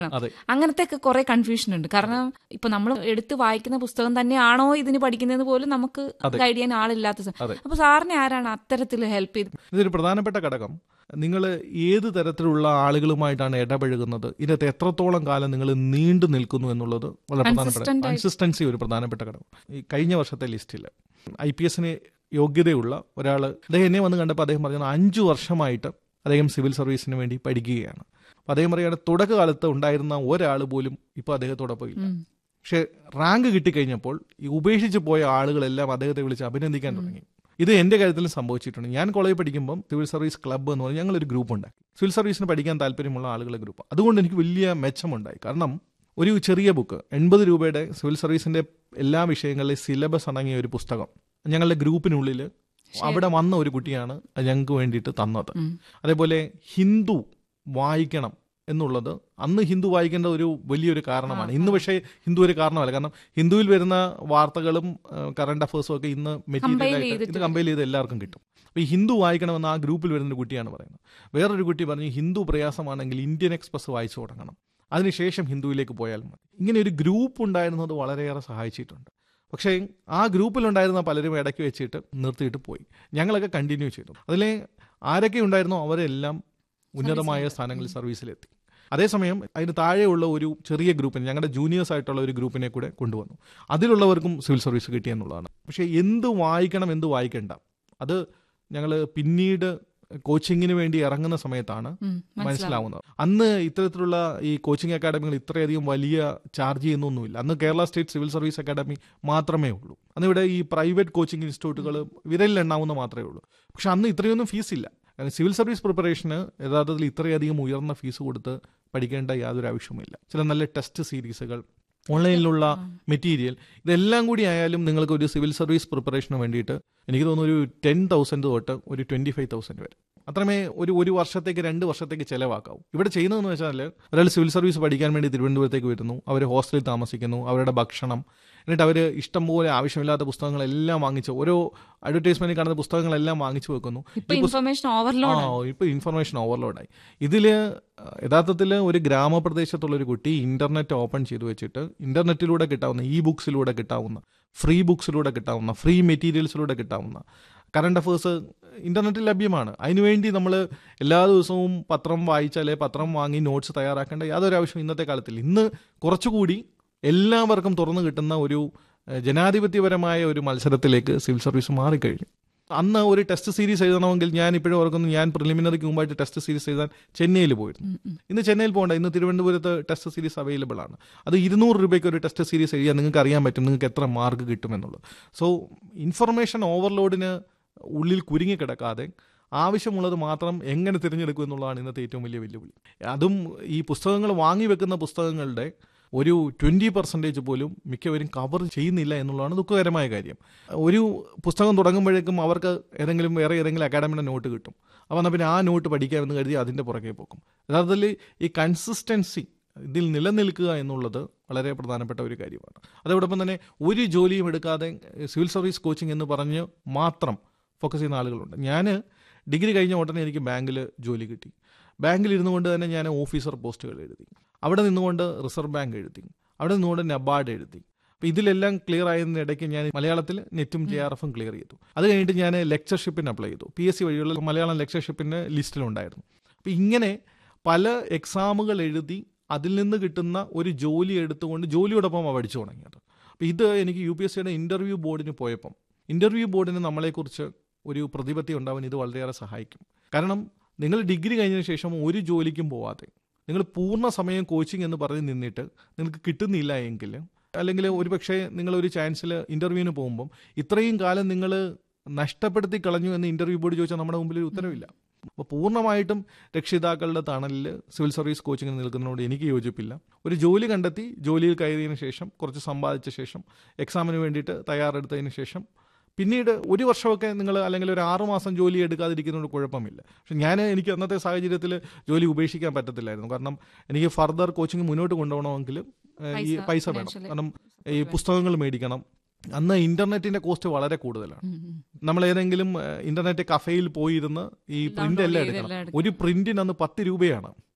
അതെ അങ്ങനത്തെ ഒക്കെ കുറെ കൺഫ്യൂഷൻ ഉണ്ട് കാരണം ഇപ്പൊ നമ്മൾ എടുത്ത് വായിക്കുന്ന പുസ്തകം തന്നെയാണോ ഇതിന് പഠിക്കുന്നതെന്ന് പോലും നമുക്ക് ഗൈഡ് ചെയ്യാൻ ആളില്ലാത്ത സ- അതെ. അപ്പൊ സാറിനെ ആരാണ് അത്തരത്തിൽ ഹെൽപ്പ് ചെയ്ത് ഇതൊരു പ്രധാനപ്പെട്ട ഘടകം നിങ്ങൾ ഏത് തരത്തിലുള്ള ആളുകളുമായിട്ടാണ് ഇടപഴകുന്നത് ഇതിനകത്ത് എത്രത്തോളം കാലം നിങ്ങൾ നീണ്ടു നിൽക്കുന്നു എന്നുള്ളത് വളരെ പ്രധാനപ്പെട്ട Consistent ആയി- കൺസിസ്റ്റൻസി ഒരു പ്രധാനപ്പെട്ട ഘടകം ഈ കഴിഞ്ഞ വർഷത്തെ ലിസ്റ്റിൽ ഐ പി എസിന് യോഗ്യതയുള്ള ഒരാൾ അദ്ദേഹം എന്നെ വന്ന് കണ്ടപ്പോൾ അദ്ദേഹം പറഞ്ഞത് അഞ്ചു വർഷമായിട്ട് അദ്ദേഹം സിവിൽ സർവീസിന് വേണ്ടി പഠിക്കുകയാണ് അപ്പോൾ അദ്ദേഹം പറയുകയാണ് തുടക്കകാലത്ത് ഉണ്ടായിരുന്ന ഒരാൾ പോലും ഇപ്പോൾ അദ്ദേഹത്തോടൊപ്പം ഇല്ല ഉം. പക്ഷെ റാങ്ക് കിട്ടിക്കഴിഞ്ഞപ്പോൾ ഈ ഉപേക്ഷിച്ച് പോയ ആളുകളെല്ലാം അദ്ദേഹത്തെ വിളിച്ച് അഭിനന്ദിക്കാൻ തുടങ്ങി ഇത് എന്റെ കാര്യത്തിലും സംഭവിച്ചിട്ടുണ്ട് ഞാൻ കോളേജിൽ പഠിക്കുമ്പോൾ സിവിൽ സർവീസ് ക്ലബ്ബ് എന്ന് പറഞ്ഞാൽ ഞങ്ങളൊരു ഗ്രൂപ്പ് ഉണ്ടാക്കി സിവിൽ സർവീസിന് പഠിക്കാൻ താല്പര്യമുള്ള ആളുകളെ ഗ്രൂപ്പ് അതുകൊണ്ട് എനിക്ക് വലിയ മെച്ചമുണ്ടായി കാരണം ഒരു ചെറിയ ബുക്ക് എൺപത് രൂപയുടെ സിവിൽ സർവീസിന്റെ എല്ലാ വിഷയങ്ങളിലെ സിലബസ് അടങ്ങിയ ഒരു പുസ്തകം ഞങ്ങളുടെ ഗ്രൂപ്പിനുള്ളിൽ അവിടെ വന്ന ഒരു കുട്ടിയാണ് അത് ഞങ്ങൾക്ക് വേണ്ടിയിട്ട് തന്നത് ഉം. അതേപോലെ ഹിന്ദു വായിക്കണം എന്നുള്ളത് അന്ന് ഹിന്ദു വായിക്കേണ്ട ഒരു വലിയൊരു കാരണമാണ് ഇന്ന് പക്ഷേ ഹിന്ദു ഒരു കാരണമല്ല കാരണം ഹിന്ദുവിൽ വരുന്ന വാർത്തകളും കറണ്ട് അഫേഴ്സും ഒക്കെ ഇന്ന് മെറ്റീരിയൽ Compile ആയിട്ട് ചെയ്തിട്ട് ഇത് കമ്പയർ ചെയ്ത് എല്ലാവർക്കും കിട്ടും അപ്പോൾ ഈ ഹിന്ദു വായിക്കണമെന്ന് ആ ഗ്രൂപ്പിൽ വരുന്ന ഒരു കുട്ടിയാണ് പറയുന്നത് വേറൊരു കുട്ടി പറഞ്ഞു ഹിന്ദു പ്രയാസമാണെങ്കിൽ ഇന്ത്യൻ എക്സ്പ്രസ് വായിച്ചു തുടങ്ങണം അതിനുശേഷം ഹിന്ദുവിലേക്ക് പോയാൽ മതി ഇങ്ങനെ ഒരു ഗ്രൂപ്പ് ഉണ്ടായിരുന്നത് വളരെയേറെ സഹായിച്ചിട്ടുണ്ട് പക്ഷേ ആ ഗ്രൂപ്പിലുണ്ടായിരുന്ന പലരും ഇടയ്ക്ക് വെച്ചിട്ട് നിർത്തിയിട്ട് പോയി ഞങ്ങളൊക്കെ കണ്ടിന്യൂ ചെയ്തു അതിലെ ആരൊക്കെ ഉണ്ടായിരുന്നോ അവരെല്ലാം ഉന്നതമായ സ്ഥാനങ്ങളിൽ സർവീസിലെത്തി അതേസമയം അതിന് താഴെയുള്ള ഒരു ചെറിയ ഗ്രൂപ്പിന് ഞങ്ങളുടെ ജൂനിയേഴ്സ് ആയിട്ടുള്ള ഒരു ഗ്രൂപ്പിനെ കൂടെ കൊണ്ടുവന്നു അതിലുള്ളവർക്കും സിവിൽ സർവീസ് കിട്ടിയെന്നുള്ളതാണ് പക്ഷേ എന്ത് വായിക്കണം എന്ത് വായിക്കണ്ട അത് ഞങ്ങൾ പിന്നീട് കോച്ചിങ്ങിന് വേണ്ടി ഇറങ്ങുന്ന സമയത്താണ് ഉം, മനസ്സിലാവും മനസ്സിലാവുന്നത് അന്ന് ഇത്തരത്തിലുള്ള ഈ കോച്ചിങ് അക്കാഡമികൾ ഇത്രയധികം വലിയ ചാർജ് ചെയ്യുന്നൊന്നുമില്ല അന്ന് Kerala state civil service academy മാത്രമേ ഉള്ളൂ അന്ന് ഇവിടെ ഈ പ്രൈവറ്റ് കോച്ചിങ് ഇൻസ്റ്റിറ്റ്യൂട്ടുകൾ വിരലിലെണ്ണാവുന്ന മാത്രമേ ഉള്ളൂ പക്ഷെ അന്ന് ഇത്രയൊന്നും ഫീസ് ഇല്ല കാരണം സിവിൽ സർവീസ് പ്രിപ്പറേഷന് യഥാർത്ഥത്തിൽ ഇത്രയധികം ഉയർന്ന ഫീസ് കൊടുത്ത് പഠിക്കേണ്ട യാതൊരു ആവശ്യവുമില്ല ചില നല്ല ടെസ്റ്റ് സീരീസുകൾ ഓൺലൈനിലുള്ള മെറ്റീരിയൽ ഇതെല്ലാം കൂടി ആയാലും നിങ്ങൾക്ക് ഒരു സിവിൽ സർവീസ് പ്രിപ്പറേഷന് വേണ്ടിയിട്ട് എനിക്ക് തോന്നുന്നു ഒരു ടെൻ തൗസൻഡ് തൊട്ട് ഒരു ട്വന്റി ഫൈവ് തൗസൻഡ് വരെ അത്രമേ ഒരു ഒരു വർഷത്തേക്ക് രണ്ട് വർഷത്തേക്ക് ചിലവാക്കാവും ഇവിടെ ചെയ്യുന്നതെന്ന് വെച്ചാൽ ഒരാൾ സിവിൽ സർവീസ് പഠിക്കാൻ വേണ്ടി തിരുവനന്തപുരത്തേക്ക് വരുന്നു അവർ ഹോസ്റ്റലിൽ താമസിക്കുന്നു അവരുടെ ഭക്ഷണം എന്നിട്ട് അവർ ഇഷ്ടംപോലെ ആവശ്യമില്ലാത്ത പുസ്തകങ്ങളെല്ലാം വാങ്ങിച്ച് ഓരോ അഡ്വർടൈസ്മെന്റിൽ കാണുന്ന പുസ്തകങ്ങളെല്ലാം വാങ്ങിച്ചു വെക്കുന്നു ഇപ്പൊ ഈ പുസ്ത- ഇൻഫർമേഷൻ ആ ഓവർലോഡ് ഇപ്പൊ ഇൻഫർമേഷൻ ഓവർലോഡായി ഇതില് യഥാർത്ഥത്തിൽ ഒരു ഗ്രാമപ്രദേശത്തുള്ള ഒരു കുട്ടി ഇന്റർനെറ്റ് ഓപ്പൺ ചെയ്തു വെച്ചിട്ട് ഇന്റർനെറ്റിലൂടെ കിട്ടാവുന്ന ഇ ബുക്സിലൂടെ കിട്ടാവുന്ന ഫ്രീ ബുക്സിലൂടെ കിട്ടാവുന്ന ഫ്രീ മെറ്റീരിയൽസിലൂടെ കിട്ടാവുന്ന കറണ്ട് അഫേഴ്സ് ഇന്റർനെറ്റിൽ ലഭ്യമാണ് അതിനുവേണ്ടി നമ്മൾ എല്ലാ ദിവസവും പത്രം വായിച്ചാലേ പത്രം വാങ്ങി നോട്ട്സ് തയ്യാറാക്കേണ്ട യാതൊരു ആവശ്യം ഇന്നത്തെ കാലത്തിൽ ഇന്ന് കുറച്ചുകൂടി എല്ലാവർക്കും തുറന്നു കിട്ടുന്ന ഒരു ഏഹ്, ജനാധിപത്യപരമായ ഒരു മത്സരത്തിലേക്ക് സിവിൽ സർവീസ് മാറിക്കഴിഞ്ഞു അന്ന് ഒരു ടെസ്റ്റ് സീരീസ് എഴുതണമെങ്കിൽ ഞാൻ ഇപ്പോഴും ഓർക്കുന്നു ഞാൻ പ്രിലിമിനറിക്ക് മുമ്പായിട്ട് ടെസ്റ്റ് സീരീസ് എഴുതാൻ ചെന്നൈയിൽ പോയിരുന്നു ഇന്ന് ചെന്നൈയിൽ പോകണ്ട ഇന്ന് തിരുവനന്തപുരത്ത് ടെസ്റ്റ് സീരീസ് അവൈലബിൾ ആണ് അത് ഇരുന്നൂറ് രൂപയ്ക്ക് ഒരു ടെസ്റ്റ് സീരീസ് എഴുതിയാൽ നിങ്ങൾക്ക് അറിയാൻ പറ്റും നിങ്ങൾക്ക് എത്ര മാർക്ക് കിട്ടുമെന്നുള്ളത് സോ ഇൻഫർമേഷൻ ഓവർലോഡിന് ഉള്ളിൽ കുരുങ്ങിക്കിടക്കാതെ ആവശ്യമുള്ളത് മാത്രം എങ്ങനെ തിരഞ്ഞെടുക്കും എന്നുള്ളതാണ് ഇന്നത്തെ ഏറ്റവും വലിയ വെല്ലുവിളി അതും ഈ പുസ്തകങ്ങൾ വാങ്ങി വെക്കുന്ന പുസ്തകങ്ങളുടെ ഒരു ട്വൻറ്റി പെർസെൻറ്റേജ് പോലും മിക്കവരും കവർ ചെയ്യുന്നില്ല എന്നുള്ളതാണ് ദുഃഖകരമായ കാര്യം ഒരു പുസ്തകം തുടങ്ങുമ്പോഴേക്കും അവർക്ക് ഏതെങ്കിലും വേറെ ഏതെങ്കിലും അക്കാഡമിയുടെ നോട്ട് കിട്ടും അപ്പോൾ എന്നാൽ പിന്നെ ആ നോട്ട് പഠിക്കാമെന്ന് കരുതി അതിൻ്റെ പുറകെ പോകും യഥാർത്ഥത്തിൽ ഈ കൺസിസ്റ്റൻസി ഇതിൽ നിലനിൽക്കുക എന്നുള്ളത് വളരെ പ്രധാനപ്പെട്ട ഒരു കാര്യമാണ് അതോടൊപ്പം തന്നെ ഒരു ജോലിയും എടുക്കാതെ സിവിൽ സർവീസ് കോച്ചിങ് എന്ന് പറഞ്ഞ് മാത്രം ഫോക്കസ് ചെയ്യുന്ന ആളുകളുണ്ട് ഞാൻ ഡിഗ്രി കഴിഞ്ഞ ഉടനെ എനിക്ക് ബാങ്കിൽ ജോലി കിട്ടി ബാങ്കിൽ ഇരുന്നു കൊണ്ട് തന്നെ ഞാൻ ഓഫീസർ പോസ്റ്റുകൾ എഴുതി അവിടെ നിന്നുകൊണ്ട് റിസർവ് ബാങ്ക് എഴുതി അവിടെ നിന്നുകൊണ്ട് നബാർഡ് എഴുതി അപ്പോൾ ഇതിലെല്ലാം ക്ലിയർ ആയതിന് ഇടയ്ക്ക് ഞാൻ മലയാളത്തിൽ നെറ്റും ജെ ആർ എഫും ക്ലിയർ ചെയ്തു അത് കഴിഞ്ഞിട്ട് ഞാൻ ലെക്ചർഷിപ്പിന് അപ്ലൈ ചെയ്തു പി എസ് സി വഴിയുള്ള മലയാളം ലെക്ചർഷിപ്പിൻ്റെ ലിസ്റ്റിലുണ്ടായിരുന്നു അപ്പോൾ ഇങ്ങനെ പല എക്സാമുകൾ എഴുതി അതിൽ നിന്ന് കിട്ടുന്ന ഒരു ജോലി എടുത്തുകൊണ്ട് ജോലിയോടൊപ്പം പഠിച്ചു തുടങ്ങിയത് അപ്പോൾ ഇത് എനിക്ക് യു പി എസ് സിയുടെ ഇൻ്റർവ്യൂ ബോർഡിന് പോയപ്പം ഇൻ്റർവ്യൂ ബോർഡിന് നമ്മളെക്കുറിച്ച് ഒരു പ്രതിപത്തി ഉണ്ടാവാൻ ഇത് വളരെയേറെ സഹായിക്കും കാരണം നിങ്ങൾ ഡിഗ്രി കഴിഞ്ഞതിന് ശേഷം ഒരു ജോലിക്കും പോവാതെ നിങ്ങൾ പൂർണ്ണ സമയം കോച്ചിങ് എന്ന് പറഞ്ഞ് നിന്നിട്ട് നിങ്ങൾക്ക് കിട്ടുന്നില്ല എങ്കിൽ അല്ലെങ്കിൽ ഒരുപക്ഷെ നിങ്ങളൊരു ചാൻസിൽ ഇൻ്റർവ്യൂവിന് പോകുമ്പം ഇത്രയും കാലം നിങ്ങൾ നഷ്ടപ്പെടുത്തി കളഞ്ഞു എന്ന് ഇൻ്റർവ്യൂ ബോർഡ് ചോദിച്ചാൽ നമ്മുടെ മുമ്പിൽ ഒരു ഉത്തരവില്ല അപ്പോൾ പൂർണ്ണമായിട്ടും രക്ഷിതാക്കളുടെ തണലിൽ സിവിൽ സർവീസ് കോച്ചിങ്ങിന് നിൽക്കുന്നതിനോട് എനിക്ക് യോജിപ്പില്ല ഒരു ജോലി കണ്ടെത്തി ജോലിയിൽ കയറിയതിനു ശേഷം കുറച്ച് സമ്പാദിച്ച ശേഷം എക്സാമിന് വേണ്ടിയിട്ട് തയ്യാറെടുത്തതിന് ശേഷം പിന്നീട് ഒരു വർഷമൊക്കെ നിങ്ങൾ അല്ലെങ്കിൽ ഒരു ആറു മാസം ജോലി എടുക്കാതിരിക്കുന്നതുകൊണ്ട് കുഴപ്പമില്ല പക്ഷെ ഞാൻ എനിക്ക് അന്നത്തെ സാഹചര്യത്തിൽ ജോലി ഉപേക്ഷിക്കാൻ പറ്റത്തില്ലായിരുന്നു കാരണം എനിക്ക് ഫർദർ കോച്ചിങ് മുന്നോട്ട് കൊണ്ടുപോകണമെങ്കിൽ ഏഹ്, ഈ പൈസ പൈസ വേണം financially കാരണം ഈ പുസ്തകങ്ങൾ മേടിക്കണം അന്ന് ഇന്റർനെറ്റിന്റെ കോസ്റ്റ് വളരെ കൂടുതലാണ് നമ്മൾ ഏതെങ്കിലും ഏഹ്, ഇന്റർനെറ്റ് കഫേയിൽ പോയിരുന്ന് ഈ പ്രിന്റ് എല്ലാം ചെയ്ത് എടുക്കണം എല്ലാം ഒരു പ്രിന്റിന് അന്ന് പത്ത് രൂപയാണ്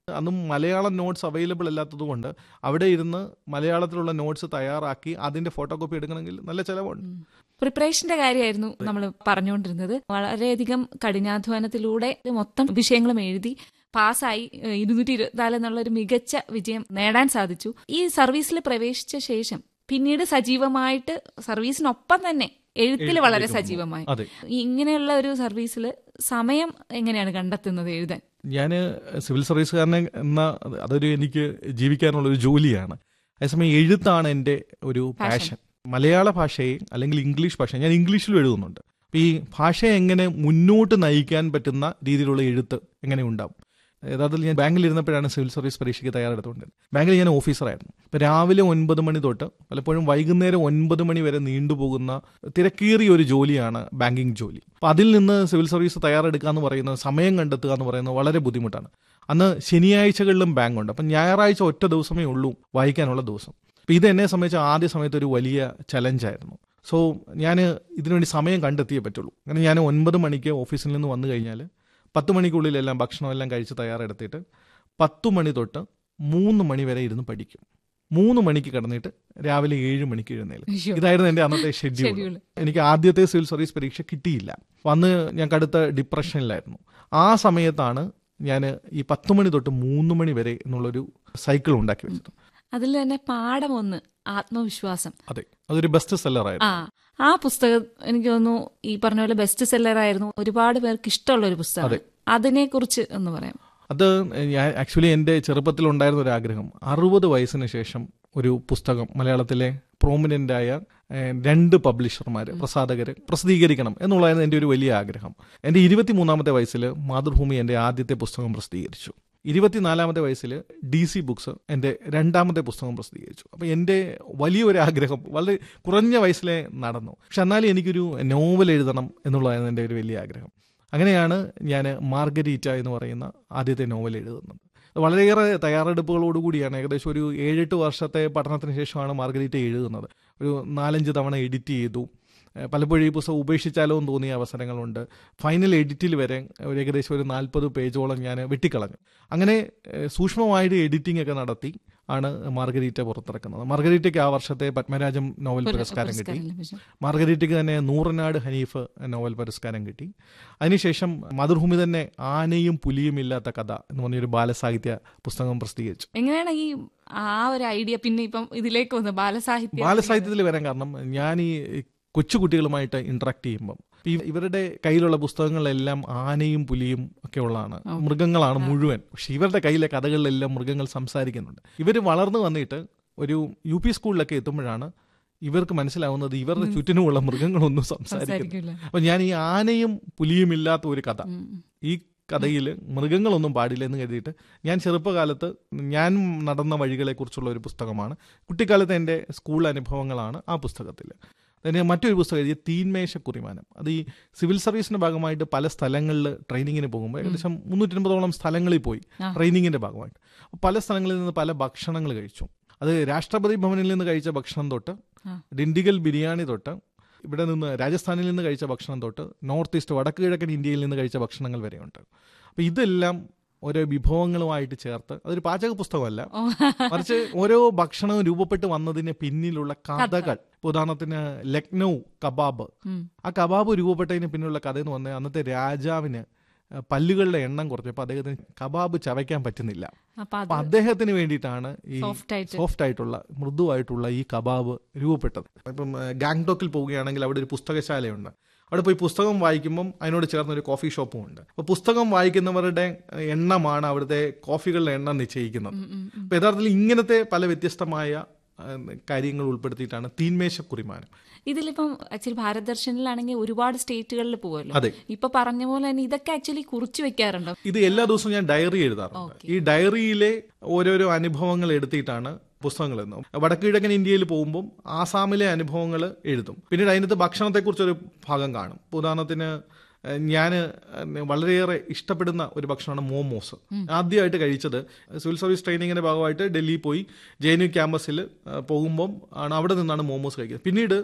അന്നും മലയാളം നോട്ട്സ് അവൈലബിൾ അല്ലാത്തതുകൊണ്ട് അവിടെ ഇരുന്ന് മലയാളത്തിലുള്ള നോട്ട്സ് തയ്യാറാക്കി അതിന്റെ ഫോട്ടോ കോപ്പി എടുക്കണമെങ്കിൽ നല്ല ചിലവുണ്ട് പ്രിപ്പറേഷന്റെ കാര്യമായിരുന്നു നമ്മൾ പറഞ്ഞുകൊണ്ടിരുന്നത് വളരെയധികം കഠിനാധ്വാനത്തിലൂടെ മൊത്തം വിഷയങ്ങളും എഴുതി പാസ്സായി ഇരുന്നൂറ്റി ഇരുപത്തിനാല് എന്നുള്ള ഒരു മികച്ച വിജയം നേടാൻ സാധിച്ചു ഈ സർവീസിൽ പ്രവേശിച്ച ശേഷം പിന്നീട് സജീവമായിട്ട് സർവീസിനൊപ്പം തന്നെ എഴുത്തിൽ വളരെ സജീവമായി അതെ ഇങ്ങനെയുള്ള ഒരു സർവീസിൽ സമയം എങ്ങനെയാണ് കണ്ടെത്തുന്നത് എഴുതാൻ ഞാൻ സിവിൽ സർവീസുകാരനെ എന്ന അതൊരു എനിക്ക് ജീവിക്കാനുള്ള ഒരു ജോലിയാണ് അതേസമയം എഴുത്താണ് എൻ്റെ ഒരു പാഷൻ മലയാള ഭാഷയെ അല്ലെങ്കിൽ ഇംഗ്ലീഷ് ഭാഷ ഞാൻ ഇംഗ്ലീഷിലും എഴുതുന്നുണ്ട് അപ്പോൾ ഈ ഭാഷയെ എങ്ങനെ മുന്നോട്ട് നയിക്കാൻ പറ്റുന്ന രീതിയിലുള്ള എഴുത്ത് എങ്ങനെ ഉണ്ടാവും യഥാർത്ഥത്തിൽ ഞാൻ ബാങ്കിൽ ഇരുന്നപ്പോഴാണ് സിവിൽ സർവീസ് പരീക്ഷയ്ക്ക് തയ്യാറെടുത്തുകൊണ്ട് ബാങ്കിൽ ഞാൻ ഓഫീസറായിരുന്നു ഇപ്പോൾ രാവിലെ ഒൻപത് മണി തൊട്ട് പലപ്പോഴും വൈകുന്നേരം ഒൻപത് മണി വരെ നീണ്ടുപോകുന്ന തിരക്കേറിയ ഒരു ജോലിയാണ് ബാങ്കിങ് ജോലി അപ്പോൾ അതിൽ നിന്ന് സിവിൽ സർവീസ് തയ്യാറെടുക്കുക എന്ന് പറയുന്നത് സമയം കണ്ടെത്തുക എന്ന് പറയുന്നത് വളരെ ബുദ്ധിമുട്ടാണ് അന്ന് ശനിയാഴ്ചകളിലും ബാങ്ക് ഉണ്ട് അപ്പം ഞായറാഴ്ച ഒറ്റ ദിവസമേ ഉള്ളൂ വായിക്കാനുള്ള ദിവസം അപ്പോൾ ഇത് എന്നെ സംബന്ധിച്ച് ആദ്യ സമയത്ത് ഒരു വലിയ ചലഞ്ചായിരുന്നു സോ ഞാൻ ഇതിനുവേണ്ടി സമയം കണ്ടെത്തിയേ പറ്റുള്ളൂ അങ്ങനെ ഞാൻ ഒൻപത് മണിക്ക് ഓഫീസിൽ നിന്ന് വന്നു കഴിഞ്ഞാൽ പത്ത് മണിക്കുള്ളിലെല്ലാം ഭക്ഷണമെല്ലാം കഴിച്ച് തയ്യാറെടുത്തിട്ട് പത്തു മണി തൊട്ട് മൂന്ന് മണി വരെ ഇരുന്ന് പഠിക്കും മൂന്ന് മണിക്ക് കിടന്നിട്ട് രാവിലെ ഏഴ് മണിക്ക് എഴുന്നേലും അയ്യോ. ഇതായിരുന്നു എൻ്റെ അന്നത്തെ ഷെഡ്യൂൾ Schedule. എനിക്ക് ആദ്യത്തെ സിവിൽ സർവീസ് പരീക്ഷ കിട്ടിയില്ല അന്ന് ഞാൻ കടുത്ത ഡിപ്രഷനിലായിരുന്നു ആ സമയത്താണ് ഞാൻ ഈ പത്ത് മണി തൊട്ട് മൂന്ന് മണി വരെ എന്നുള്ളൊരു സൈക്കിൾ ഉണ്ടാക്കി വെച്ചത് അതിൽ തന്നെ പാഠം ഒന്ന് ആത്മവിശ്വാസം അതെ അതൊരു ബെസ്റ്റ് സെല്ലറായിരുന്നു ആ ആ പുസ്തകം എനിക്ക് തോന്നുന്നു ഈ പറഞ്ഞ പോലെ ബെസ്റ്റ് സെല്ലർ ആയിരുന്നു ഒരുപാട് പേർക്ക് ഇഷ്ടമുള്ള ഒരു പുസ്തകം അതിനെ കുറിച്ച് ഒന്ന് പറയാം അത് ഞാൻ ആക്ച്വലി എൻ്റെ ചെറുപ്പത്തിലുണ്ടായിരുന്ന ഒരു ആഗ്രഹം അറുപത് വയസ്സിന് ശേഷം ഒരു പുസ്തകം മലയാളത്തിലെ പ്രോമിനൻ്റ് ആയ ഏഹ്, രണ്ട് പബ്ലിഷർമാർ പ്രസാധകർ പ്രസിദ്ധീകരിക്കണം എന്നുള്ളതായിരുന്നു എൻ്റെ ഒരു വലിയ ആഗ്രഹം എൻ്റെ ഇരുപത്തിമൂന്നാമത്തെ വയസ്സിൽ മാതൃഭൂമി എൻ്റെ ആദ്യത്തെ പുസ്തകം പ്രസിദ്ധീകരിച്ചു ഇരുപത്തിനാലാമത്തെ വയസ്സിൽ ഡി സി ബുക്സ് എൻ്റെ രണ്ടാമത്തെ പുസ്തകം പ്രസിദ്ധീകരിച്ചു അപ്പോൾ എൻ്റെ വലിയൊരു ആഗ്രഹം വളരെ കുറഞ്ഞ വയസ്സിലെ നടന്നു പക്ഷെ എന്നാലും എനിക്കൊരു നോവൽ എഴുതണം എന്നുള്ളതായിരുന്നു എൻ്റെ ഒരു വലിയ ആഗ്രഹം അങ്ങനെയാണ് ഞാൻ മാർഗരീറ്റ എന്ന് പറയുന്ന ആദ്യത്തെ നോവൽ എഴുതുന്നത് വളരെയേറെ തയ്യാറെടുപ്പുകളോടുകൂടിയാണ് ഏകദേശം ഒരു ഏഴെട്ട് വർഷത്തെ പഠനത്തിന് ശേഷമാണ് മാർഗരീറ്റ എഴുതുന്നത് ഒരു നാലഞ്ച് തവണ എഡിറ്റ് ചെയ്തു ഏഹ് പലപ്പോഴും ഈ പുസ്തകം ഉപേക്ഷിച്ചാലോ എന്ന് തോന്നിയ അവസരങ്ങളുണ്ട് ഫൈനൽ എഡിറ്റിൽ വരെ ഒരു ഏകദേശം ഒരു നാൽപ്പത് പേജോളം ഞാൻ വെട്ടിക്കളഞ്ഞു അങ്ങനെ ഏഹ് സൂക്ഷ്മമായിട്ട് എഡിറ്റിംഗ് ഒക്കെ നടത്തി ആണ് മാർഗരീറ്റ പുറത്തിറക്കുന്നത് മാർഗരീറ്റയ്ക്ക് ആ വർഷത്തെ പത്മരാജം നോവൽ പുരസ്കാരം കിട്ടി പുരസ്കാരം ലഭിച്ചു. മാർഗരീറ്റയ്ക്ക് തന്നെ നൂറനാട് ഹനീഫ് നോവൽ പുരസ്കാരം കിട്ടി അതിനുശേഷം മാതൃഭൂമി തന്നെ ആനയും പുലിയും ഇല്ലാത്ത കഥ എന്ന് പറഞ്ഞൊരു ബാലസാഹിത്യ പുസ്തകം പ്രസിദ്ധീകരിച്ചു എങ്ങനെയാണ് ഈ ആ ഒരു ഐഡിയ പിന്നെ ഇപ്പം ഇതിലേക്ക് വന്നത് ബാലസാഹിത്യം ബാലസാഹിത്യത്തിൽ വരാൻ കാരണം ഞാൻ ഈ കൊച്ചുകുട്ടികളുമായിട്ട് ഇന്ററാക്ട് ചെയ്യുമ്പം ഈ ഇവരുടെ കയ്യിലുള്ള പുസ്തകങ്ങളെല്ലാം ആനയും പുലിയും ഒക്കെ ഉള്ളതാണ് മൃഗങ്ങളാണ് മുഴുവൻ പക്ഷെ ഇവരുടെ കയ്യിലെ കഥകളിലെല്ലാം മൃഗങ്ങൾ സംസാരിക്കുന്നുണ്ട് ഇവർ വളർന്നു വന്നിട്ട് ഒരു യു പി സ്കൂളിലൊക്കെ എത്തുമ്പോഴാണ് ഇവർക്ക് മനസ്സിലാവുന്നത് ഇവരുടെ ചുറ്റിനുമുള്ള മൃഗങ്ങളൊന്നും സംസാരിക്കുന്നു സംസാരിക്കില്ല അപ്പൊ ഞാൻ ഈ ആനയും പുലിയും ഇല്ലാത്ത ഒരു കഥ ഉം. ഈ കഥയിൽ മൃഗങ്ങളൊന്നും പാടില്ല എന്ന് കരുതിയിട്ട് ഞാൻ ചെറുപ്പകാലത്ത് ഞാൻ നടന്ന വഴികളെക്കുറിച്ചുള്ള ഒരു പുസ്തകമാണ് കുട്ടിക്കാലത്തെ എൻ്റെ സ്കൂൾ അനുഭവങ്ങളാണ് ആ പുസ്തകത്തിൽ പിന്നെ മറ്റൊരു പുസ്തകം എഴുതിയ തീന്മേശ കുറിമാനം അത് ഈ സിവിൽ സർവീസിന്റെ ഭാഗമായിട്ട് പല സ്ഥലങ്ങളിൽ ട്രെയിനിങ്ങിന് പോകുമ്പോൾ ഏകദേശം മുന്നൂറ്റി അൻപതോളം സ്ഥലങ്ങളിൽ പോയി ആ. ട്രെയിനിങ്ങിന്റെ ഭാഗമായിട്ട് അപ്പോൾ പല സ്ഥലങ്ങളിൽ നിന്ന് പല ഭക്ഷണങ്ങൾ കഴിച്ചു അത് രാഷ്ട്രപതി ഭവനിൽ നിന്ന് കഴിച്ച ഭക്ഷണം തൊട്ട് ആ. ഡിണ്ടിഗൽ ബിരിയാണി തൊട്ട് ഇവിടെ നിന്ന് രാജസ്ഥാനിൽ നിന്ന് കഴിച്ച ഭക്ഷണം തൊട്ട് നോർത്ത് ഈസ്റ്റ് വടക്ക് കിഴക്കൻ ഇന്ത്യയിൽ നിന്ന് കഴിച്ച ഭക്ഷണങ്ങൾ വരെയുണ്ട് അപ്പോൾ ഇതെല്ലാം ഓരോ വിഭവങ്ങളുമായിട്ട് ചേർത്ത് അതൊരു പാചക പുസ്തകമല്ല ഓ. മറിച്ച് ഓരോ ഭക്ഷണവും രൂപപ്പെട്ട് വന്നതിന് പിന്നിലുള്ള കഥകൾ ഇപ്പൊ ഉദാഹരണത്തിന് ലക്നൗ കബാബ് ഉം. ആ കബാബ് രൂപപ്പെട്ടതിന് പിന്നിലുള്ള കഥ എന്ന് പറഞ്ഞാൽ അന്നത്തെ രാജാവിന് അഹ് പല്ലുകളുടെ എണ്ണം കുറച്ചപ്പോൾ അദ്ദേഹത്തിന് കബാബ് ചവയ്ക്കാൻ പറ്റുന്നില്ല അപ്പൊ അത് അപ്പൊ അദ്ദേഹത്തിന് വേണ്ടിയിട്ടാണ് ഈ സോഫ്റ്റ് ആയിട്ട് സോഫ്റ്റ് ആയിട്ടുള്ള മൃദുവായിട്ടുള്ള ഈ കബാബ് രൂപപ്പെട്ടത് ഇപ്പം ഏഹ്, ഗാങ്ടോക്കിൽ പോവുകയാണെങ്കിൽ അവിടെ ഒരു പുസ്തകശാലയുണ്ട് അവിടെ പോയി പുസ്തകം വായിക്കുമ്പം അതിനോട് ചേർന്ന് ഒരു കോഫി ഷോപ്പും ഉണ്ട് അപ്പോൾ പുസ്തകം വായിക്കുന്നവരുടെ ഏഹ്, എണ്ണമാണ് അവിടുത്തെ കോഫികളുടെ എണ്ണം നിശ്ചയിക്കുന്നത് ഉം, ഉം, ഉം. അപ്പോൾ യഥാർത്ഥത്തിൽ ഇങ്ങനത്തെ പല വ്യത്യസ്തമായ ഏഹ്, കാര്യങ്ങൾ ഉൾപ്പെടുത്തിയിട്ടാണ് തീന്മേശ കുറിമാനം ഇതിലിപ്പം ആക്ച്വലി ഭാരത് ദർശനിലാണെങ്കിൽ ഒരുപാട് സ്റ്റേറ്റുകളിൽ പോകുമല്ലോ അതെ ഇപ്പൊ പറഞ്ഞ പോലെ തന്നെ ഇതൊക്കെ ആക്ച്വലി കുറിച്ച് വെക്കാറുണ്ടോ ഇത് എല്ലാ ദിവസവും ഞാൻ ഡയറി എഴുതാറുണ്ട് ഈ ഡയറിയിലെ ഓരോരോ അനുഭവങ്ങൾ എടുത്തിട്ടാണ് പുസ്തകങ്ങൾ എഴുതും വടക്ക് കിഴക്കൻ ഇന്ത്യയിൽ പോകുമ്പം ആസാമിലെ അനുഭവങ്ങൾ എഴുതും പിന്നീട് അതിനകത്ത് ഭക്ഷണത്തെക്കുറിച്ചൊരു ഭാഗം കാണും ഇപ്പൊ ഉദാഹരണത്തിന് ഞാൻ വളരെയേറെ ഇഷ്ടപ്പെടുന്ന ഒരു ഭക്ഷണമാണ് മോമോസ് ആദ്യമായിട്ട് കഴിച്ചത് സിവിൽ സർവീസ് ട്രെയിനിങ്ങിന്റെ ഭാഗമായിട്ട് ഡൽഹി പോയി ജെ എൻ യു ക്യാമ്പസിൽ പോകുമ്പം ആണ് അവിടെ നിന്നാണ് മോമോസ് കഴിക്കുന്നത് പിന്നീട്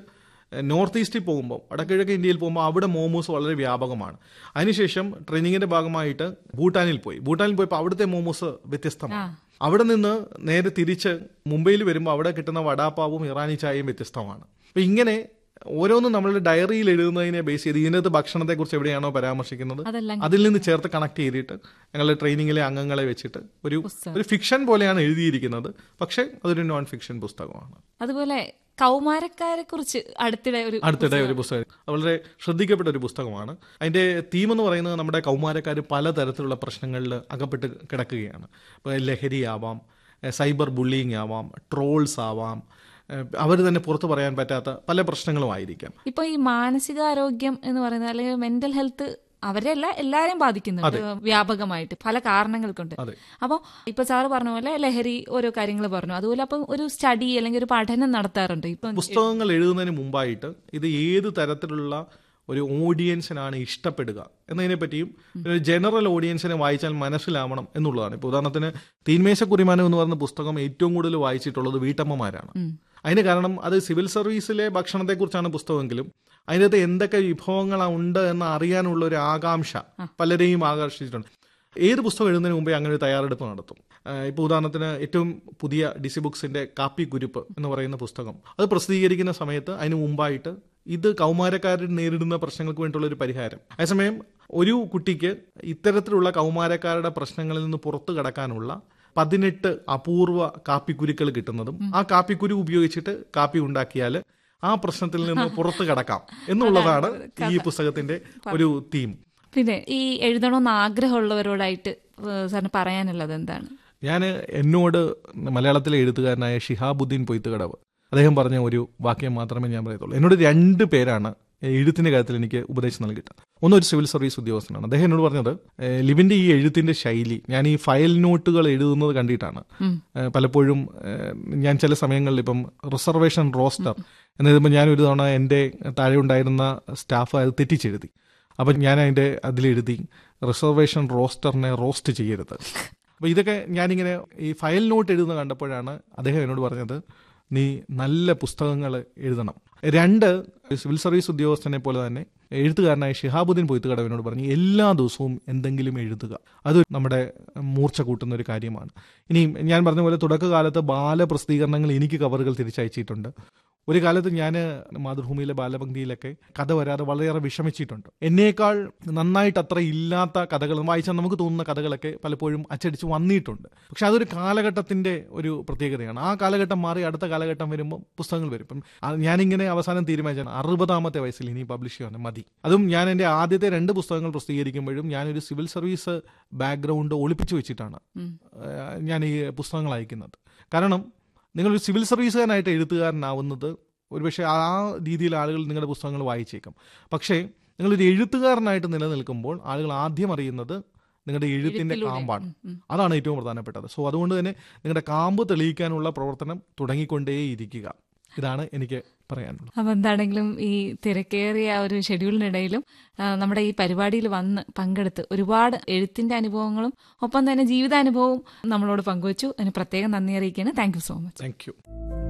നോർത്ത് ഈസ്റ്റിൽ പോകുമ്പോൾ വടക്കിഴക്ക് ഇന്ത്യയിൽ പോകുമ്പോൾ അവിടെ മോമോസ് വളരെ വ്യാപകമാണ് അതിനുശേഷം ട്രെയിനിങ്ങിന്റെ ഭാഗമായിട്ട് ഭൂട്ടാനിൽ പോയി ഭൂട്ടാനിൽ പോയപ്പോൾ അവിടുത്തെ മോമോസ് വ്യത്യസ്തമാണ് അവിടെ നിന്ന് നേരെ തിരിച്ച് മുംബൈയിൽ വരുമ്പോൾ അവിടെ കിട്ടുന്ന വടാപ്പാവും ഇറാനി ചായയും വ്യത്യസ്തമാണ് അപ്പം ഇങ്ങനെ ഓരോന്നും നമ്മളുടെ ഡയറിയിൽ എഴുതുന്നതിനെ ബേസ് ചെയ്ത് ഇതിനകത്ത് ഭക്ഷണത്തെക്കുറിച്ച് എവിടെയാണോ പരാമർശിക്കുന്നത് അതെല്ലാം അതിൽ നിന്ന് ചേർത്ത് കണക്ട് ചെയ്തിട്ട് ഞങ്ങളുടെ ട്രെയിനിങ്ങിലെ അംഗങ്ങളെ വെച്ചിട്ട് ഒരു ഒരു ഫിക്ഷൻ പോലെയാണ് എഴുതിയിരിക്കുന്നത് പക്ഷേ അതൊരു നോൺ ഫിക്ഷൻ പുസ്തകമാണ് അതുപോലെ കൗമാരക്കാരെ കുറിച്ച് അടുത്തിടെ ഒരു അടുത്തിടെ ഒരു പുസ്തകം അത് വളരെ ശ്രദ്ധിക്കപ്പെട്ട ഒരു പുസ്തകമാണ് അതിന്റെ തീം എന്ന് പറയുന്നത് നമ്മുടെ കൗമാരക്കാർ പലതരത്തിലുള്ള പ്രശ്നങ്ങളിൽ അകപ്പെട്ട് കിടക്കുകയാണ് ഇപ്പോൾ ലഹരിയാവാം എഹ് സൈബർ ബുള്ളിങ് ആവാം ട്രോൾസ് ആവാം അവർ തന്നെ പുറത്തു പറയാൻ പറ്റാത്ത പല പ്രശ്നങ്ങളും ആയിരിക്കാം ഇപ്പൊ ഈ മാനസികാരോഗ്യം എന്ന് പറയുന്നത് അല്ലെങ്കിൽ മെന്റൽ ഹെൽത്ത് അവരെല്ല എല്ലാരെയും ബാധിക്കുന്നുണ്ട് വ്യാപകമായിട്ട് പല കാരണങ്ങൾ കൊണ്ട് അതെ. അപ്പോൾ ഇപ്പൊ സാറ് പറഞ്ഞ പോലെ ലഹരി ഓരോ കാര്യങ്ങൾ പറഞ്ഞു അതുപോലെ അപ്പം ഒരു സ്റ്റഡി അല്ലെങ്കിൽ ഒരു പഠനം നടത്താറുണ്ട് ഇപ്പം പുസ്തകങ്ങൾ എഴുതുന്നതിന് മുമ്പായിട്ട് ഇത് ഏത് തരത്തിലുള്ള ഒരു ഓഡിയൻസിനാണ് ഇഷ്ടപ്പെടുക എന്നതിനെ പറ്റിയും ഒരു ജനറൽ ഓഡിയൻസിനെ വായിച്ചാൽ മനസ്സിലാവണം എന്നുള്ളതാണ് ഇപ്പോൾ ഉദാഹരണത്തിന് തീന്മേശ കുറിമാനം എന്ന് പറയുന്ന പുസ്തകം ഏറ്റവും കൂടുതൽ വായിച്ചിട്ടുള്ളത് വീട്ടമ്മമാരാണ് അതിന് കാരണം അത് സിവിൽ സർവീസിലെ ഭക്ഷണത്തെക്കുറിച്ചാണ് പുസ്തകമെങ്കിലും അതിനകത്ത് എന്തൊക്കെ വിഭവങ്ങളുണ്ട് എന്ന് അറിയാനുള്ള ഒരു ആകാംക്ഷ പലരെയും ആകർഷിച്ചിട്ടുണ്ട് ഏത് പുസ്തകം എഴുതുന്നതിന് മുമ്പേ അങ്ങനെ ഒരു തയ്യാറെടുപ്പ് നടത്തും ഇപ്പോൾ ഉദാഹരണത്തിന് ഏറ്റവും പുതിയ ഡിസി ബുക്സിന്റെ കാപ്പി കുരുപ്പ് എന്ന് പറയുന്ന പുസ്തകം അത് പ്രസിദ്ധീകരിക്കുന്ന സമയത്ത് അതിന് മുമ്പായിട്ട് ഇത് കൗമാരക്കാരൻ നേരിടുന്ന പ്രശ്നങ്ങൾക്ക് വേണ്ടിയുള്ള ഒരു പരിഹാരം അതേസമയം ഒരു കുട്ടിക്ക് ഇത്തരത്തിലുള്ള കൗമാരക്കാരുടെ പ്രശ്നങ്ങളിൽ നിന്ന് പുറത്തു കടക്കാനുള്ള പതിനെട്ട് അപൂർവ കാപ്പിക്കുരുക്കൾ കിട്ടുന്നതും ആ കാപ്പിക്കുരു ഉപയോഗിച്ചിട്ട് കാപ്പി ഉണ്ടാക്കിയാൽ ആ പ്രശ്നത്തിൽ നിന്ന് പുറത്തു കടക്കാം എന്നുള്ളതാണ് ഈ പുസ്തകത്തിന്റെ ഒരു തീം പിന്നെ ഈ എഴുതണമെന്ന് ആഗ്രഹമുള്ളവരോടായിട്ട് ഏഹ് സാറിന് പറയാനുള്ളത് എന്താണ് ഞാൻ എന്നോട് മലയാളത്തിലെ എഴുത്തുകാരനായ ഷിഹാബുദ്ദീൻ പൊയ്ത്തുകടവ് അദ്ദേഹം പറഞ്ഞ ഒരു വാക്യം മാത്രമേ ഞാൻ പറയത്തുള്ളൂ എന്നോട് രണ്ട് പേരാണ് എഴുത്തിന്റെ കാര്യത്തിൽ എനിക്ക് ഉപദേശം നൽകിയിട്ട് ഒന്ന് ഒരു സിവിൽ സർവീസ് ഉദ്യോഗസ്ഥനാണ് അദ്ദേഹം എന്നോട് പറഞ്ഞത് "ഏഹ്, ലിവിന്റെ ഈ എഴുത്തിന്റെ ശൈലി ഞാൻ ഈ ഫയൽ നോട്ടുകൾ എഴുതുന്നത് കണ്ടിട്ടാണ് ഏഹ്, പലപ്പോഴും ഏഹ്, ഞാൻ ചില സമയങ്ങളിൽ ഇപ്പം റിസർവേഷൻ റോസ്റ്റർ എന്നെഴുതുമ്പോൾ ഞാൻ ഒരു തവണ എൻ്റെ താഴെ ഉണ്ടായിരുന്ന സ്റ്റാഫ് അത് തെറ്റിച്ചെഴുതി അപ്പം ഞാൻ അതിൻ്റെ അതിലെഴുതി റിസർവേഷൻ റോസ്റ്ററിനെ റോസ്റ്റ് ചെയ്യരുത് അപ്പോൾ ഇതൊക്കെ ഞാനിങ്ങനെ ഈ ഫയൽ നോട്ട് എഴുതുന്ന കണ്ടപ്പോഴാണ് അദ്ദേഹം എന്നോട് പറഞ്ഞത് നീ നല്ല പുസ്തകങ്ങൾ എഴുതണം രണ്ട് സിവിൽ സർവീസ് ഉദ്യോഗസ്ഥനെ പോലെ തന്നെ എഴുത്തുകാരനായ ഷിഹാബുദ്ദീൻ പൊയ്ത്തുകടവിനോട് പറഞ്ഞു എല്ലാ ദിവസവും എന്തെങ്കിലും എഴുതുക അത് നമ്മുടെ മൂർച്ച കൂട്ടുന്ന ഒരു കാര്യമാണ് ഇനി ഞാൻ പറഞ്ഞ പോലെ തുടക്കകാലത്ത് ബാലപ്രസിദ്ധീകരണങ്ങൾ എനിക്ക് കവറുകൾ തിരിച്ചയച്ചിട്ടുണ്ട് ഒരു കാലത്ത് ഞാൻ മാതൃഭൂമിയിലെ ബാലപംക്തിയിലൊക്കെ കഥ വരാതെ വളരെയേറെ വിഷമിച്ചിട്ടുണ്ട് എന്നേക്കാൾ നന്നായിട്ട് അത്ര ഇല്ലാത്ത കഥകൾ വായിച്ചാൽ നമുക്ക് തോന്നുന്ന കഥകളൊക്കെ പലപ്പോഴും അച്ചടിച്ച് വന്നിട്ടുണ്ട് പക്ഷെ അതൊരു കാലഘട്ടത്തിന്റെ ഒരു പ്രത്യേകതയാണ് ആ കാലഘട്ടം മാറി അടുത്ത കാലഘട്ടം വരുമ്പോൾ പുസ്തകങ്ങൾ വരും ഇപ്പം ആ ഞാനിങ്ങനെ അവസാനം തീരുമാനിച്ചാണ് അറുപതാമത്തെ വയസ്സിൽ ഇനി പബ്ലിഷ് ചെയ്യാൻ മതി അതും ഞാൻ എൻ്റെ ആദ്യത്തെ രണ്ട് പുസ്തകങ്ങൾ പ്രസിദ്ധീകരിക്കുമ്പോഴും ഞാനൊരു സിവിൽ സർവീസ് ബാക്ക്ഗ്രൗണ്ട് ഒളിപ്പിച്ചു വെച്ചിട്ടാണ് ഏഹ്, ഞാൻ ഈ പുസ്തകങ്ങൾ അയക്കുന്നത് കാരണം നിങ്ങളൊരു സിവിൽ സർവീസുകാരനായിട്ട് എഴുത്തുകാരനാവുന്നത് ഒരുപക്ഷെ ആ രീതിയിൽ ആളുകൾ നിങ്ങളുടെ പുസ്തകങ്ങൾ വായിച്ചേക്കാം പക്ഷേ നിങ്ങളൊരു എഴുത്തുകാരനായിട്ട് നിലനിൽക്കുമ്പോൾ ആളുകൾ ആദ്യം അറിയുന്നത് നിങ്ങളുടെ എഴുത്തിന്റെ കാമ്പാണ് അതാണ് ഏറ്റവും പ്രധാനപ്പെട്ടത് സോ അതുകൊണ്ട് തന്നെ നിങ്ങളുടെ കാമ്പ് തെളിയിക്കാനുള്ള പ്രവർത്തനം തുടങ്ങിക്കൊണ്ടേയിരിക്കുക ഇതാണ് എനിക്ക് പറയാനുള്ളത് അപ്പൊ എന്താണെങ്കിലും ഈ തിരക്കേറിയ ആ ഒരു ഷെഡ്യൂളിനിടയിലും ആ, നമ്മുടെ ഈ പരിപാടിയിൽ വന്ന് പങ്കെടുത്ത് ഒരുപാട് എഴുത്തിന്റെ അനുഭവങ്ങളും ഒപ്പം തന്നെ ജീവിതാനുഭവവും നമ്മളോട് പങ്കുവച്ചു അതിന് പ്രത്യേകം നന്ദി അറിയിക്കുകയാണ് thank you so much thank you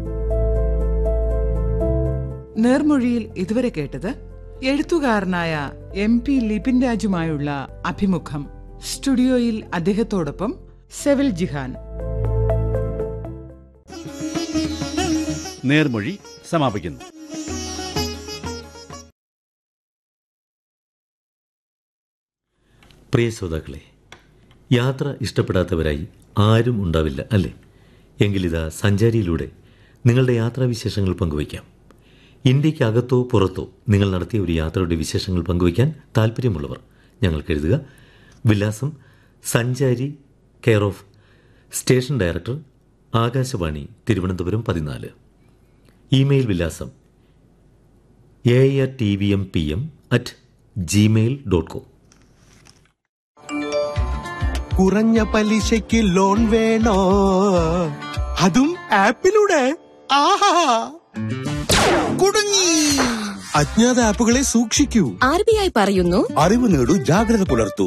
നേർമൊഴിയിൽ ഇതുവരെ കേട്ടത് എഴുത്തുകാരനായ എം പി ലിപിൻ രാജുമായുള്ള അഭിമുഖം സ്റ്റുഡിയോയിൽ അദ്ദേഹത്തോടൊപ്പം സെവിൽ ജിഹാൻ നേർമൊഴി സമാപിക്കുന്നു പ്രിയ ശ്രോതാക്കളെ യാത്ര ഇഷ്ടപ്പെടാത്തവരായി ആരും ഉണ്ടാവില്ല അല്ലേ എങ്കിലിതാ സഞ്ചാരിയിലൂടെ നിങ്ങളുടെ യാത്രാവിശേഷങ്ങൾ പങ്കുവയ്ക്കാം ഇന്ത്യക്കകത്തോ പുറത്തോ നിങ്ങൾ നടത്തിയ ഒരു യാത്രയുടെ വിശേഷങ്ങൾ പങ്കുവയ്ക്കാൻ താല്പര്യമുള്ളവർ ഞങ്ങൾക്ക് എഴുതുക വിലാസം സഞ്ചാരി care of station director Akashvani Thiruvananthapuram പതിനാല് ഇമെയിൽ വിലാസം A R T V M P M at Gmail dot com കുറഞ്ഞ പലിശയ്ക്ക് ലോൺ വേണോ അതും ആപ്പിലൂടെ ആഹാ കുടുങ്ങി അജ്ഞാത ആപ്പുകളെ സൂക്ഷിക്കൂ ആർ ബി ഐ പറയുന്നു അറിവ് നേടൂ ജാഗ്രത പുലർത്തൂ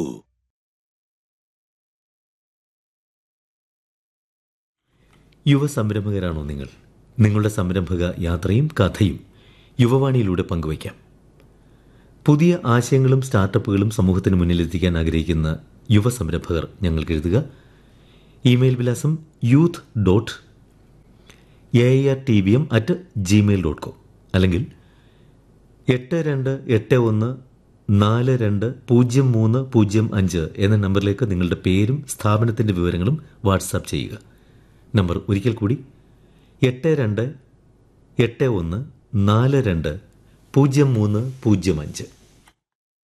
യുവ സംരംഭകരാണോ നിങ്ങൾ നിങ്ങളുടെ സംരംഭക യാത്രയും കഥയും യുവവാണിയിലൂടെ പങ്കുവയ്ക്കാം പുതിയ ആശയങ്ങളും സ്റ്റാർട്ടപ്പുകളും സമൂഹത്തിന് മുന്നിലെത്തിക്കാൻ ആഗ്രഹിക്കുന്ന യുവ സംരംഭകർ ഞങ്ങൾക്ക് എഴുതുക ഇമെയിൽ വിലാസം youth dot A R T V M at Gmail dot com അല്ലെങ്കിൽ എട്ട് രണ്ട് എട്ട് ഒന്ന് നാല് രണ്ട് പൂജ്യം മൂന്ന് പൂജ്യം അഞ്ച് എന്ന നമ്പറിലേക്ക് നിങ്ങളുടെ പേരും സ്ഥാപനത്തിൻ്റെ വിവരങ്ങളും വാട്സാപ്പ് ചെയ്യുക നമ്പർ ഒരിക്കൽ കൂടി എട്ട് രണ്ട് എട്ട് ഒന്ന് നാല് രണ്ട് പൂജ്യം മൂന്ന് പൂജ്യം അഞ്ച്